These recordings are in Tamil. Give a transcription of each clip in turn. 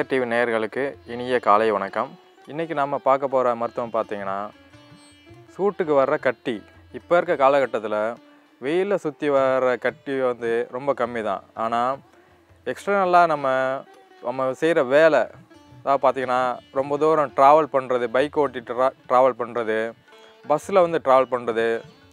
விவசாய டிவி நேயர்களுக்கு இனிய காலை வணக்கம் இன்றைக்கி நம்ம பார்க்க போகிற மருத்துவம் பார்த்தீங்கன்னா சூட்டுக்கு வர்ற கட்டி இப்போ இருக்க காலகட்டத்தில் வெயிலில் சுற்றி வர்ற கட்டி வந்து ரொம்ப கம்மி தான் ஆனால் எக்ஸ்டர்னலாக நம்ம நம்ம செய்கிற வேலை அதாவது பார்த்தீங்கன்னா ரொம்ப தூரம் ட்ராவல் பண்ணுறது பைக் ஓட்டிட்டு ட்ரா ட்ராவல் பண்ணுறது பஸ்ஸில் வந்து ட்ராவல் பண்ணுறது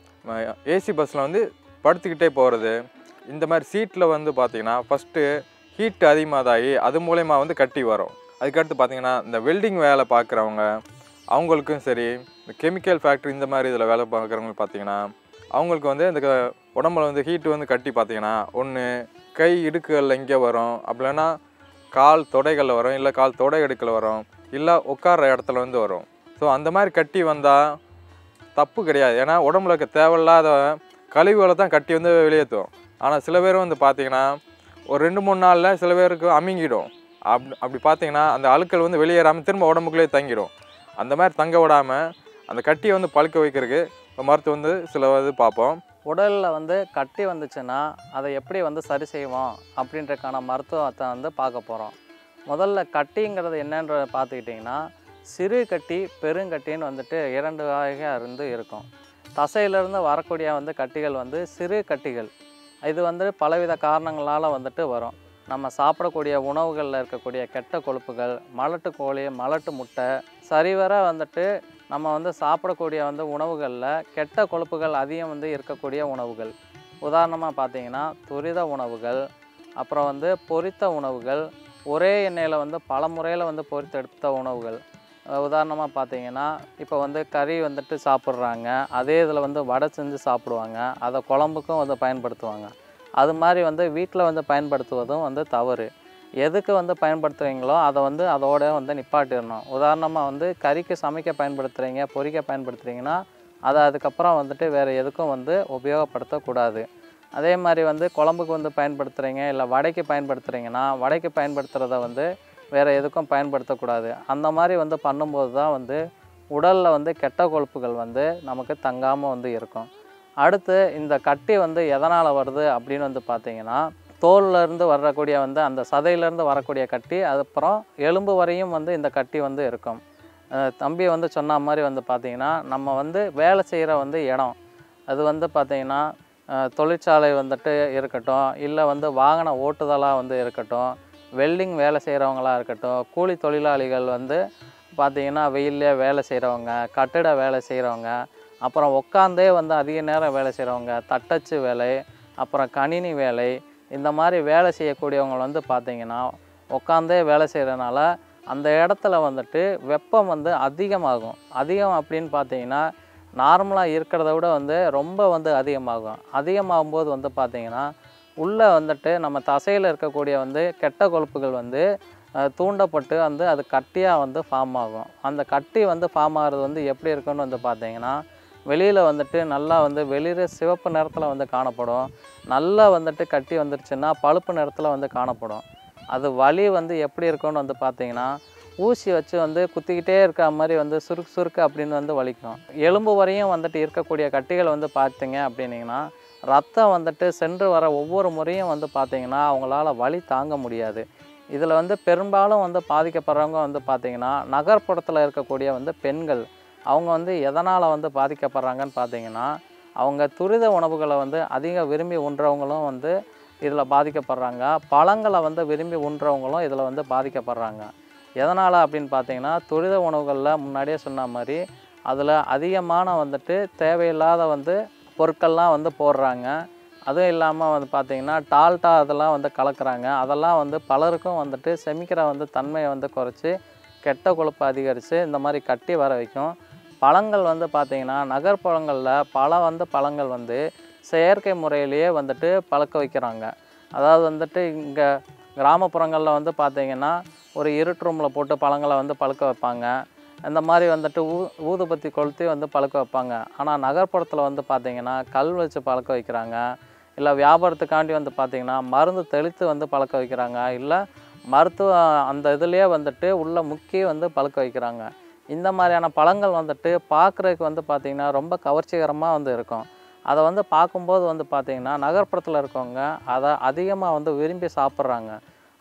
ஏசி பஸ்ஸில் வந்து படுத்துக்கிட்டே போகிறது இந்த மாதிரி சீட்டில் வந்து பார்த்தீங்கன்னா ஃபஸ்ட்டு ஹீட் அதிகமாகதாகி அது மூலயமா வந்து கட்டி வரும் அதுக்கடுத்து பார்த்தீங்கன்னா இந்த வெல்டிங் வேலை பார்க்குறவங்க அவங்களுக்கும் சரி இந்த கெமிக்கல் ஃபேக்ட்ரி இந்த மாதிரி இதில் வேலை பார்க்குறவங்க பார்த்தீங்கன்னா அவங்களுக்கு வந்து இந்த க- உடம்புல வந்து ஹீட்டு வந்து கட்டி பார்த்தீங்கன்னா ஒன்று கை இடுக்குகளில் இங்கே வரும் அப்படி இல்லைன்னா கால் தொடைகளில் வரும் இல்லை கால் தொடை இடுக்கில் வரும் இல்லை உட்கார்ற இடத்துல வந்து வரும் ஸோ அந்த மாதிரி கட்டி வந்தால் தப்பு கிடையாது ஏன்னா உடம்புல இருக்க தேவையில்லாத கழிவுகளை தான் கட்டி வந்து வெளியேற்றும் ஆனால் சில பேர் வந்து பார்த்தீங்கன்னா ஒரு ரெண்டு மூணு நாளில் சில பேருக்கு அமுங்கிடும் அப் அப்படி பார்த்தீங்கன்னா அந்த அழுக்கள் வந்து வெளியேறாமல் திரும்ப உடம்புக்குள்ளே தங்கிடும் அந்த மாதிரி தங்க விடாமல் அந்த கட்டியை வந்து பழுக்க வைக்கிறதுக்கு இப்போ மருத்துவம் வந்து சில இது பார்ப்போம் உடலில் வந்து கட்டி வந்துச்சுன்னா அதை எப்படி வந்து சரி செய்வோம் அப்படின்றக்கான மருத்துவத்தை வந்து பார்க்க போகிறோம் முதல்ல கட்டிங்கிறது என்னன்றத பார்த்துக்கிட்டிங்கன்னா சிறு கட்டி பெருங்கட்டின்னு வந்துட்டு இரண்டு வகையாக இருந்து இருக்கும் தசையிலேருந்து வரக்கூடிய வந்து கட்டிகள் வந்து சிறு கட்டிகள் இது வந்து பலவித காரணங்களால் வந்துட்டு வரும் நம்ம சாப்பிடக்கூடிய உணவுகளில் இருக்கக்கூடிய கெட்ட கொழுப்புகள் மலட்டு கோழி மலட்டு முட்டை சரிவர வந்துட்டு நம்ம வந்து சாப்பிடக்கூடிய வந்து உணவுகளில் கெட்ட கொழுப்புகள் அதிகம் வந்து இருக்கக்கூடிய உணவுகள் உதாரணமாக பார்த்தீங்கன்னா துரித உணவுகள் அப்புறம் வந்து பொரித்த உணவுகள் ஒரே எண்ணெயில் வந்து பல முறையில் வந்து பொரித்தெடுத்த உணவுகள் உதாரணமாக பார்த்தீங்கன்னா இப்போ வந்து கறி வந்துட்டு சாப்பிட்றாங்க அதே இதில் வந்து வடை செஞ்சு சாப்பிடுவாங்க அதை குழம்புக்கும் வந்து பயன்படுத்துவாங்க அது மாதிரி வந்து வீட்டில் வந்து பயன்படுத்துவதும் வந்து தவறு எதுக்கு வந்து பயன்படுத்துகிறீங்களோ அதை வந்து அதோட வந்து நிப்பாட்டிடணும் உதாரணமாக வந்து கறிக்கு சமைக்க பயன்படுத்துகிறீங்க பொரிக்க பயன்படுத்துகிறீங்கன்னா அதை அதுக்கப்புறம் வந்துட்டு வேறு எதுக்கும் வந்து உபயோகப்படுத்தக்கூடாது அதே மாதிரி வந்து குழம்புக்கு வந்து பயன்படுத்துகிறீங்க இல்லை வடைக்கு பயன்படுத்துகிறீங்கன்னா வடைக்கு பயன்படுத்துகிறத வந்து வேறு எதுக்கும் பயன்படுத்தக்கூடாது அந்த மாதிரி வந்து பண்ணும்போது தான் வந்து உடலில் வந்து கெட்ட கொழுப்புகள் வந்து நமக்கு தங்காமல் வந்து இருக்கும் அடுத்து இந்த கட்டி வந்து எதனால் வருது அப்படின்னு வந்து பார்த்தீங்கன்னா தோல்ல இருந்து வரக்கூடிய வந்து அந்த சதையிலேருந்து வரக்கூடிய கட்டி அதுக்கப்புறம் எலும்பு வரையும் வந்து இந்த கட்டி வந்து இருக்கும் அஹ் தம்பி வந்து சொன்ன மாதிரி வந்து பார்த்திங்கன்னா நம்ம வந்து வேலை செய்கிற வந்து இடம் அது வந்து பார்த்திங்கன்னா அஹ் தொழிற்சாலை வந்துட்டு இருக்கட்டும் இல்லை வந்து வாகன ஓட்டுதலாக வந்து இருக்கட்டும் வெல்டிங் வேலை செய்கிறவங்களா இருக்கட்டும் கூலி தொழிலாளிகள் வந்து பார்த்திங்கன்னா வெயிலே வேலை செய்கிறவங்க கட்டிட வேலை செய்கிறவங்க அப்புறம் உட்காந்தே வந்து அதிக நேரம் வேலை செய்கிறவங்க தட்டச்சு வேலை அப்புறம் கணினி வேலை இந்த மாதிரி வேலை செய்யக்கூடியவங்க வந்து பார்த்திங்கன்னா உட்காந்தே வேலை செய்கிறனால அந்த இடத்துல வந்துட்டு வெப்பம் வந்து அதிகமாகும் அதிகம் அப்படின்னு பார்த்தீங்கன்னா நார்மலாக இருக்கிறத விட வந்து ரொம்ப வந்து அதிகமாகும் அதிகமாகும் போது வந்து பார்த்திங்கன்னா உள்ளே வந்துட்டு நம்ம தசையில் இருக்கக்கூடிய வந்து கெட்ட கொழுப்புகள் வந்து அஹ், தூண்டப்பட்டு வந்து அது கட்டியாக வந்து ஃபார்ம் ஆகும் அந்த கட்டி வந்து ஃபார்ம் ஆகிறது வந்து எப்படி இருக்குன்னு வந்து பார்த்தீங்கன்னா வெளியில் வந்துட்டு நல்லா வந்து வெளியில் சிவப்பு நிறத்தில் வந்து காணப்படும் நல்லா வந்துட்டு கட்டி வந்துருச்சுன்னா பழுப்பு நிறத்தில் வந்து காணப்படும் அது வலி வந்து எப்படி இருக்கும்னு வந்து பார்த்தீங்கன்னா ஊசி வச்சு வந்து குத்திக்கிட்டே இருக்க மாதிரி வந்து சுருக்கு சுருக்கு அப்படின்னு வந்து வலிக்கும் எலும்பு வரையும் வந்துட்டு இருக்கக்கூடிய கட்டிகள் வந்து பார்த்தீங்க அப்படின்னீங்கன்னா ரத்தம் வந்துட்டு சென்று வர ஒவ்வொரு முறையும் வந்து பார்த்தீங்கன்னா அவங்களால வலி தாங்க முடியாது இதில் வந்து பெரும்பாலும் வந்து பாதிக்கப்படுறவங்க வந்து பார்த்தீங்கன்னா நகர்ப்புறத்தில் இருக்கக்கூடிய வந்து பெண்கள் அவங்க வந்து எதனால் வந்து பாதிக்கப்படுறாங்கன்னு பார்த்தீங்கன்னா அவங்க துரித உணவுகளை வந்து அதிக விரும்பி உண்றவங்களும் வந்து இதில் பாதிக்கப்படுறாங்க பழங்களை வந்து விரும்பி உண்றவங்களும் இதில் வந்து பாதிக்கப்படுறாங்க எதனால் அப்படின்னு பார்த்தீங்கன்னா துரித உணவுகளில் முன்னாடியே சொன்ன மாதிரி அதில் அதிகமான வந்துட்டு தேவையில்லாத வந்து பொருட்கள்லாம் வந்து போடுறாங்க அதுவும் இல்லாமல் வந்து பார்த்திங்கன்னா டால்டா அதெல்லாம் வந்து கலக்குறாங்க அதெல்லாம் வந்து பலருக்கும் வந்துட்டு செமிக்கிற வந்து தன்மையை வந்து குறைச்சி கெட்ட கொழுப்பு அதிகரித்து இந்த மாதிரி கட்டி வர வைக்கும் பழங்கள் வந்து பார்த்திங்கன்னா நகர்ப்புறங்களில் பல வந்து பழங்கள் வந்து செயற்கை முறையிலேயே வந்துட்டு பழக்க வைக்கிறாங்க அதாவது வந்துட்டு இங்கே கிராமப்புறங்களில் வந்து பார்த்திங்கன்னா ஒரு இருட்டு ரூமில் போட்டு பழங்களை வந்து பழுக்க வைப்பாங்க இந்த மாதிரி வந்துட்டு ஊ ஊதுபத்தி கொளுத்தி வந்து பழுக்க வைப்பாங்க ஆனால் நகர்ப்புறத்தில் வந்து பார்த்திங்கன்னா கல் வச்சு பழக்க வைக்கிறாங்க இல்லை வியாபாரத்துக்காண்டி வந்து பார்த்திங்கன்னா மருந்து தெளித்து வந்து பழக்க வைக்கிறாங்க இல்லை மருத்துவ அந்த இதுலேயே வந்துட்டு உள்ள முக்கி வந்து பழுக்க வைக்கிறாங்க இந்த மாதிரியான பழங்கள் வந்துட்டு பார்க்குறதுக்கு வந்து பார்த்திங்கன்னா ரொம்ப கவர்ச்சிகரமாக வந்து இருக்கும் அதை வந்து பார்க்கும்போது வந்து பார்த்திங்கன்னா நகர்ப்புறத்தில் இருக்கவங்க அதை அதிகமாக வந்து விரும்பி சாப்பிட்றாங்க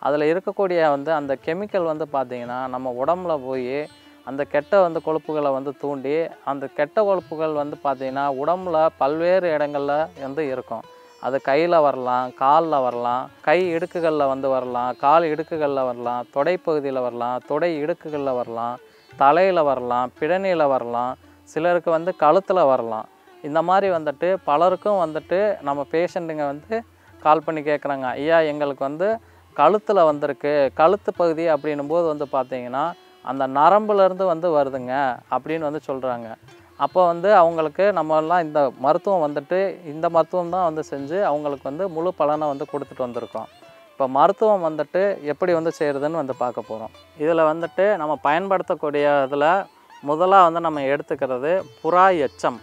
அதில் இருக்கக்கூடிய வந்து அந்த கெமிக்கல் வந்து பார்த்திங்கன்னா நம்ம உடம்புல போய் அந்த கெட்ட வந்து கொழுப்புகளை வந்து தூண்டி அந்த கெட்ட கொழுப்புகள் வந்து பார்த்திங்கன்னா உடம்புல பல்வேறு இடங்களில் வந்து இருக்கும் அது கையில் வரலாம் காலில் வரலாம் கை இடுக்குகளில் வந்து வரலாம் கால் இடுக்குகளில் வரலாம் தொடைப்பகுதியில் வரலாம் தொடை இடுக்குகளில் வரலாம் தலையில் வரலாம் பிடனியில் வரலாம் சிலருக்கு வந்து கழுத்தில் வரலாம் இந்த மாதிரி வந்துட்டு பலருக்கும் வந்துட்டு நம்ம பேஷண்ட்டுங்க வந்து கால் பண்ணி கேட்குறாங்க ஐயா எங்களுக்கு வந்து கழுத்தில் வந்திருக்கு கழுத்து பகுதி அப்படின்னும் போது வந்து பார்த்தீங்கன்னா அந்த நரம்புலேருந்து வந்து வருதுங்க அப்படின்னு வந்து சொல்கிறாங்க அப்போ வந்து அவங்களுக்கு நம்ம எல்லாம் இந்த மருத்துவம் வந்துட்டு இந்த மருத்துவம் தான் வந்து செஞ்சு அவங்களுக்கு வந்து முழு பலனை வந்து கொடுத்துட்டு வந்திருக்கோம் இப்போ மருத்துவம் வந்துட்டு எப்படி வந்து செய்கிறதுன்னு வந்து பார்க்க போகிறோம் இதில் வந்துட்டு நம்ம பயன்படுத்தக்கூடிய இதில் முதலாக வந்து நம்ம எடுத்துக்கிறது புறா எச்சம்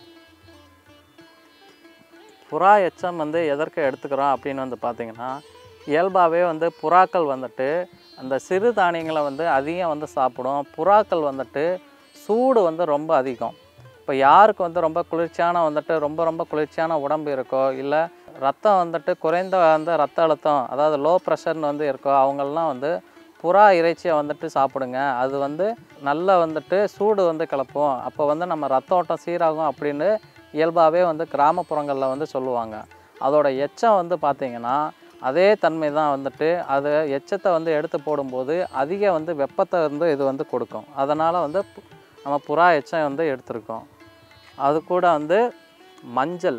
புறா எச்சம் வந்து எதற்கு எடுத்துக்கிறோம் அப்படின்னு வந்து பார்த்திங்கன்னா இயல்பாகவே வந்து புறாக்கள் வந்துட்டு அந்த சிறு தானியங்களை வந்து அதிகம் வந்து சாப்பிடும் புறாக்கள் வந்துட்டு சூடு வந்து ரொம்ப அதிகம் இப்போ யாருக்கு வந்து ரொம்ப குளிர்ச்சியான வந்துட்டு ரொம்ப ரொம்ப குளிர்ச்சியான உடம்பு இருக்கோ இல்லை ரத்தம் வந்துட்டு குறைந்த வந்து ரத்த அழுத்தம் அதாவது லோ ப்ரெஷர்னு வந்து இருக்கோ அவங்கெல்லாம் வந்து புறா இறைச்சியை வந்துட்டு சாப்பிடுங்க அது வந்து நல்லா வந்துட்டு சூடு வந்து கிளப்பும் அப்போ வந்து நம்ம ரத்த ஓட்டம் சீராகும் அப்படின்னு இயல்பாகவே வந்து கிராமப்புறங்களில் வந்து சொல்லுவாங்க அதோட எச்சம் வந்து பார்த்திங்கன்னா அதே தன்மை தான் வந்துட்டு அது எச்சத்தை வந்து எடுத்து போடும்போது அதிக வந்து வெப்பத்தை வந்து இது வந்து கொடுக்கும் அதனால் வந்து பு- நம்ம புறா எச்சம் வந்து எடுத்திருக்கோம் அது கூட வந்து மஞ்சள்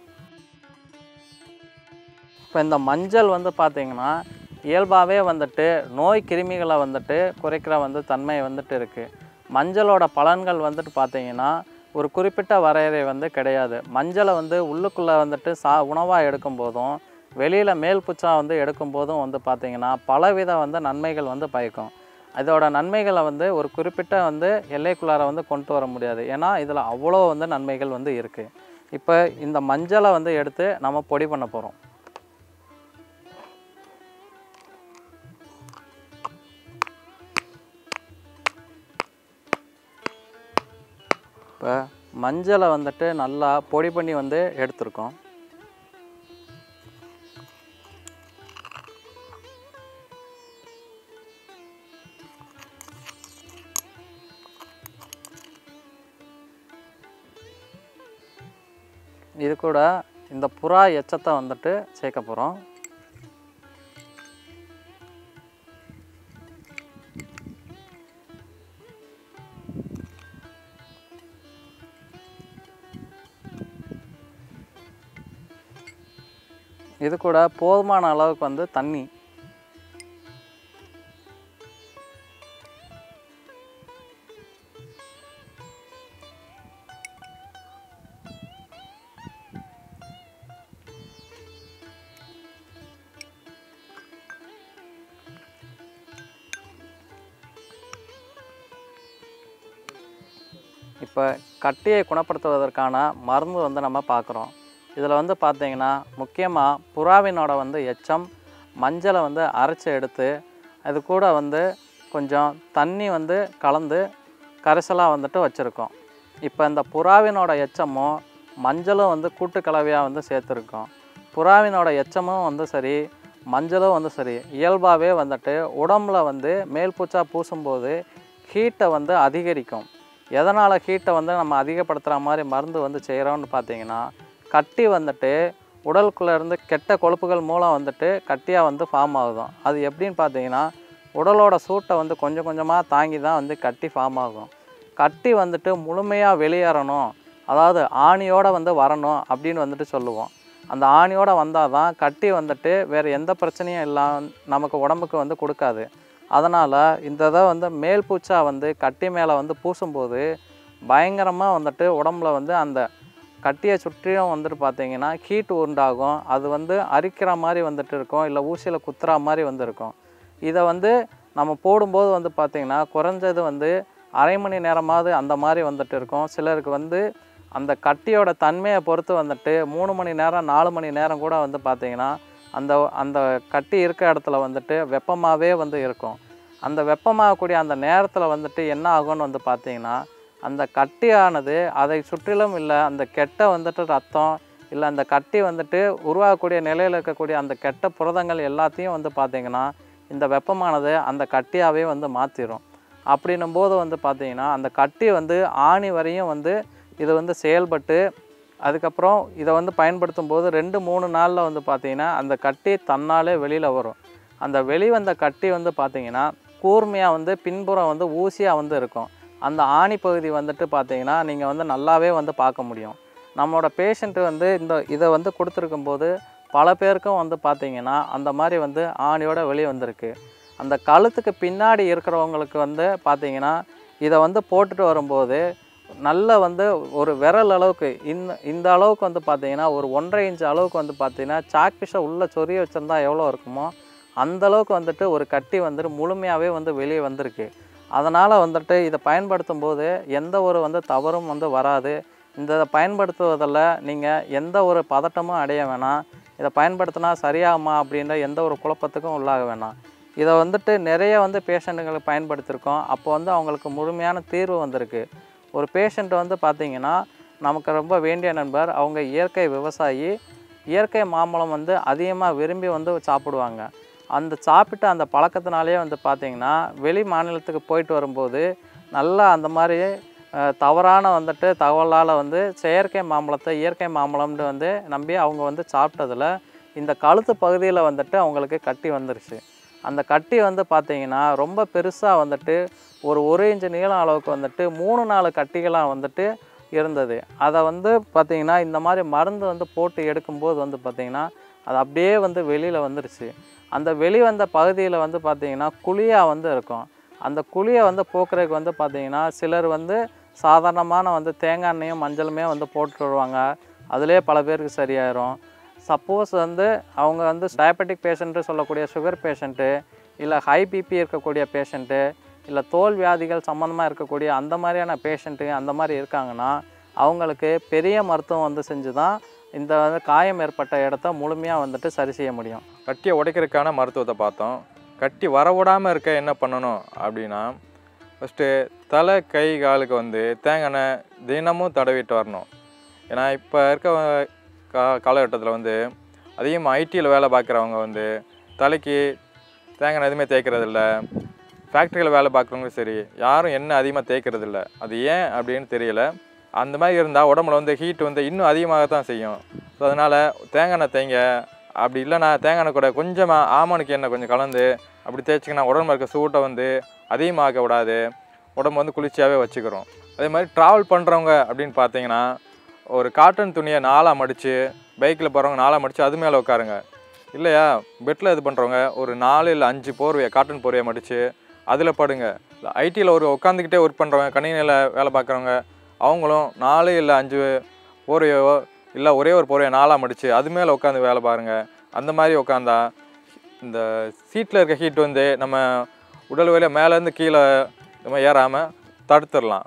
இப்போ இந்த மஞ்சள் வந்து பார்த்திங்கன்னா இயல்பாகவே வந்துட்டு நோய் கிருமிகளை வந்துட்டு குறைக்கிற வந்து தன்மை வந்துட்டு இருக்குது மஞ்சளோட பலன்கள் வந்துட்டு பார்த்திங்கன்னா ஒரு குறிப்பிட்ட வரையறை வந்து கிடையாது மஞ்சளை வந்து உள்ளுக்குள்ளே வந்துட்டு சா உணவாக எடுக்கும் போதும் வெளியில் மேல் புச்சா வந்து எடுக்கும் போதும் வந்து பார்த்திங்கன்னா பலவித வந்து நன்மைகள் வந்து பயக்கும் இதோட நன்மைகளை வந்து ஒரு குறிப்பிட்ட வந்து எல்லைக்குள்ளார வந்து கொண்டு வர முடியாது ஏன்னா இதில் அவ்வளோ வந்து நன்மைகள் வந்து இருக்குது இப்போ இந்த மஞ்சளை வந்து எடுத்து நம்ம பொடி பண்ண போகிறோம் இப்போ மஞ்சளை வந்துட்டு நல்லா பொடி பண்ணி வந்து எடுத்திருக்கோம் இது கூட இந்த புறா எச்சத்தை வந்துட்டு சேர்க்க போகிறோம் இது கூட போதுமான அளவுக்கு வந்து தண்ணி இப்போ கட்டியை குணப்படுத்துவதற்கான மருந்து வந்து நம்ம பார்க்குறோம் இதில் வந்து பார்த்தீங்கன்னா முக்கியமாக புறாவினோட வந்து எச்சம் மஞ்சளை வந்து அரைச்சி எடுத்து அது கூட வந்து கொஞ்சம் தண்ணி வந்து கலந்து கரைசலாக வந்துட்டு வச்சுருக்கோம் இப்போ இந்த புறாவினோட எச்சமும் மஞ்சளும் வந்து கூட்டு கலவையாக வந்து சேர்த்துருக்கோம் புறாவினோட எச்சமும் வந்து சரி மஞ்சளும் வந்து சரி இயல்பாகவே வந்துட்டு உடம்புல வந்து மேல் பூச்சா பூசும்போது ஹீட்டை வந்து அதிகரிக்கும் எதனால் ஹீட்டை வந்து நம்ம அதிகப்படுத்துகிற மாதிரி மருந்து வந்து செய்கிறோம்னு பார்த்தீங்கன்னா கட்டி வந்துட்டு உடலுக்குள்ளே இருந்து கெட்ட கொழுப்புகள் மூலம் வந்துட்டு கட்டியாக வந்து ஃபார்ம் ஆகுதும் அது எப்படின்னு பார்த்தீங்கன்னா உடலோட சூட்டை வந்து கொஞ்சம் கொஞ்சமாக தாங்கி தான் வந்து கட்டி ஃபார்ம் ஆகும் கட்டி வந்துட்டு முழுமையாக வெளியேறணும் அதாவது ஆணியோட வந்து வரணும் அப்படின்னு வந்துட்டு சொல்லுவோம் அந்த ஆணியோட வந்தால் தான் கட்டி வந்துட்டு வேறு எந்த பிரச்சனையும் இல்லாம நமக்கு உடம்புக்கு வந்து கொடுக்காது அதனால் இந்த இதை வந்து மேல் பூச்சா வந்து கட்டி மேலே வந்து பூசும்போது பயங்கரமாக வந்துட்டு உடம்புல வந்து அந்த கட்டியை சுற்றியும் வந்துட்டு பார்த்தீங்கன்னா ஹீட் உண்டாகும் அது வந்து அரிக்கிற மாதிரி வந்துட்டு இருக்கும் இல்லை ஊசியில் குத்துற மாதிரி வந்து இருக்கும் இதை வந்து நம்ம போடும்போது வந்து பார்த்திங்கன்னா குறைஞ்சது வந்து அரை மணி நேரமாவது அந்த மாதிரி வந்துட்டு இருக்கும் சிலருக்கு வந்து அந்த கட்டியோட தன்மையை பொறுத்து வந்துட்டு மூணு மணி நேரம் நாலு மணி நேரம் கூட வந்து பார்த்திங்கன்னா அந்த அந்த கட்டி இருக்க இடத்துல வந்துட்டு வெப்பமாகவே வந்து இருக்கும் அந்த வெப்பமாகக்கூடிய அந்த நேரத்தில் வந்துட்டு என்ன ஆகும்னு வந்து பார்த்திங்கன்னா அந்த கட்டியானது அதை சுற்றிலும் இல்லை அந்த கெட்ட வந்துட்டு ரத்தம் இல்லை அந்த கட்டி வந்துட்டு உருவாகக்கூடிய நிலையில் இருக்கக்கூடிய அந்த கெட்ட புரதங்கள் எல்லாத்தையும் வந்து பார்த்திங்கன்னா இந்த வெப்பமானது அந்த கட்டியாகவே வந்து மாற்றிடும் அப்படின்னும் போது வந்து பார்த்திங்கன்னா அந்த கட்டி வந்து ஆணி வரையும் வந்து இது வந்து செயல்பட்டு அதுக்கப்புறம் இதை வந்து பயன்படுத்தும் போது ரெண்டு மூணு நாளில் வந்து பார்த்திங்கன்னா அந்த கட்டி தன்னாலே வெளியில் வரும் அந்த வெளி வந்த கட்டி வந்து பார்த்திங்கன்னா கூர்மையாக வந்து பின்புறம் வந்து ஊசியாக வந்து இருக்கும் அந்த ஆணி பகுதி வந்துட்டு பார்த்தீங்கன்னா நீங்கள் வந்து நல்லாவே வந்து பார்க்க முடியும் நம்மளோட பேஷண்ட்டு வந்து இந்த இதை வந்து கொடுத்துருக்கும் போது பல பேருக்கும் வந்து பார்த்தீங்கன்னா அந்த மாதிரி வந்து ஆணியோட வெளியே வந்திருக்கு அந்த கழுத்துக்கு பின்னாடி இருக்கிறவங்களுக்கு வந்து பார்த்தீங்கன்னா இதை வந்து போட்டுட்டு வரும்போது நல்ல வந்து ஒரு விரல் அளவுக்கு இந்த இந்த அளவுக்கு வந்து பார்த்தீங்கன்னா ஒரு ஒன்றரை இன்ச் அளவுக்கு வந்து பார்த்தீங்கன்னா சாக்பிஷை உள்ளே சொரிய வச்சிருந்தா எவ்வளோ இருக்குமோ அந்த அளவுக்கு வந்துட்டு ஒரு கட்டி வந்துட்டு முழுமையாகவே வந்து வெளியே வந்திருக்கு அதனால் வந்துட்டு இதை பயன்படுத்தும் போது எந்த ஒரு வந்து தவறும் வந்து வராது இந்த இதை பயன்படுத்துவதில் நீங்கள் எந்த ஒரு பதட்டமும் அடைய வேணாம் இதை பயன்படுத்தினா சரியாகுமா அப்படின்ற எந்த ஒரு குழப்பத்துக்கும் உள்ளாக வேணாம் இதை வந்துட்டு நிறைய வந்து பேஷண்ட்டுங்களுக்கு பயன்படுத்தியிருக்கோம் அப்போ வந்து அவங்களுக்கு முழுமையான தீர்வு வந்திருக்கு ஒரு பேஷண்ட் வந்து பார்த்திங்கன்னா நமக்கு ரொம்ப வேண்டிய நண்பர் அவங்க இயற்கை விவசாயி இயற்கை மாம்பழம் வந்து அதிகமாக விரும்பி வந்து சாப்பிடுவாங்க அந்த சாப்பிட்ட அந்த பழக்கத்தினாலே வந்து பார்த்திங்கன்னா வெளி மாநிலத்துக்கு போயிட்டு வரும்போது நல்லா அந்த மாதிரி அஹ், தவறான வந்துட்டு தகவலால் வந்து செயற்கை மாம்பழத்தை இயற்கை மாம்பழம்னு வந்து நம்பி அவங்க வந்து சாப்பிட்டதில் இந்த கழுத்து பகுதியில் வந்துட்டு அவங்களுக்கு கட்டி வந்துருச்சு அந்த கட்டி வந்து பார்த்திங்கன்னா ரொம்ப பெருசாக வந்துட்டு ஒரு ஒரு இன்ச்சு நீளம் அளவுக்கு வந்துட்டு மூணு நாலு கட்டிகளாக வந்துட்டு இருந்தது அதை வந்து பார்த்திங்கன்னா இந்த மாதிரி மருந்து வந்து போட்டு எடுக்கும்போது வந்து பார்த்திங்கன்னா அது அப்படியே வந்து வெளியில் வந்துருச்சு அந்த வெளி வந்த பகுதியில் வந்து பார்த்திங்கன்னா குழியாக வந்து இருக்கும் அந்த குழியை வந்து போக்குறதுக்கு வந்து பார்த்திங்கன்னா சிலர் வந்து சாதாரணமான வந்து தேங்காய் எண்ணெயும் மஞ்சளுமே வந்து போட்டு வருவாங்க அதிலே பல பேருக்கு சரியாயிரும் சப்போஸ் வந்து அவங்க வந்து டயபெட்டிக் பேஷண்ட்டு சொல்லக்கூடிய சுகர் பேஷண்ட்டு இல்லை ஹை பிபி இருக்கக்கூடிய பேஷண்ட்டு இல்லை தோல் வியாதிகள் சம்மந்தமாக இருக்கக்கூடிய அந்த மாதிரியான பேஷண்ட்டு அந்த மாதிரி இருக்காங்கன்னா அவங்களுக்கு பெரிய மருத்துவம் வந்து செஞ்சு தான் இந்த வந்து காயம் ஏற்பட்ட இடத்த முழுமையாக வந்துட்டு சரி செய்ய முடியும் கட்டியை உடைக்கிறதுக்கான மருத்துவத்தை பார்த்தோம் கட்டி வரவிடாமல் இருக்க என்ன பண்ணணும் அப்படின்னா ஃபஸ்ட்டு தலை கை காலுக்கு வந்து தேங்காய் எண்ணெய் தினமும் தடவிட்டு வரணும் ஏன்னா இப்போ இருக்க கா காலகட்டத்தில் வந்து அதிகமாக ஐடியில் வேலை பார்க்குறவங்க வந்து தலைக்கு தேங்காய் எண்ணெய் எதுவுமே தேய்க்கிறதில்ல ஃபேக்ட்ரியில் வேலை பார்க்குறவங்களும் சரி யாரும் எண்ணெய் அதிகமாக தேய்க்கிறதில்ல அது ஏன் அப்படின்னு தெரியல அந்த மாதிரி இருந்தால் உடம்புல வந்து ஹீட் வந்து இன்னும் அதிகமாக தான் செய்யும் ஸோ அதனால் தேங்காய் எண்ணெய் தேங்க அப்படி இல்லைன்னா தேங்காய் எண்ணெய் கூட கொஞ்சமாக ஆமணுக்கு எண்ணெய் கொஞ்சம் கலந்து அப்படி தேய்ச்சிங்கன்னா உடம்புல இருக்க சூட்டை வந்து அதிகமாக்க விடாது உடம்பு வந்து குளிர்ச்சியாகவே வச்சுக்கிறோம் அதே மாதிரி ட்ராவல் பண்ணுறவங்க அப்படின்னு பார்த்தீங்கன்னா ஒரு காட்டன் துணியை நாலாக மடித்து பைக்கில் போகிறவங்க நாலாக மடித்து அது மேலே உட்காருங்க இல்லையா பெட்டில் இது பண்ணுறவங்க ஒரு நாலு இல்லை அஞ்சு போர்வையை காட்டன் போர்வையை மடித்து அதில் படுங்க ஐடியில் ஒரு உட்காந்துக்கிட்டே ஒர்க் பண்ணுறவங்க கணினியில் வேலை பார்க்குறவங்க அவங்களும் நாலு இல்லை அஞ்சு போர்வையோ இல்லை ஒரே ஒரு போர்வையை நாலாக மடித்து அது மேலே உட்காந்து வேலை பாருங்கள் அந்த மாதிரி உட்காந்தா இந்த சீட்டில் இருக்க ஹீட் வந்து நம்ம உடல் வழியாக மேலேருந்து கீழே நம்ம ஏறாமல் தடுத்துடலாம்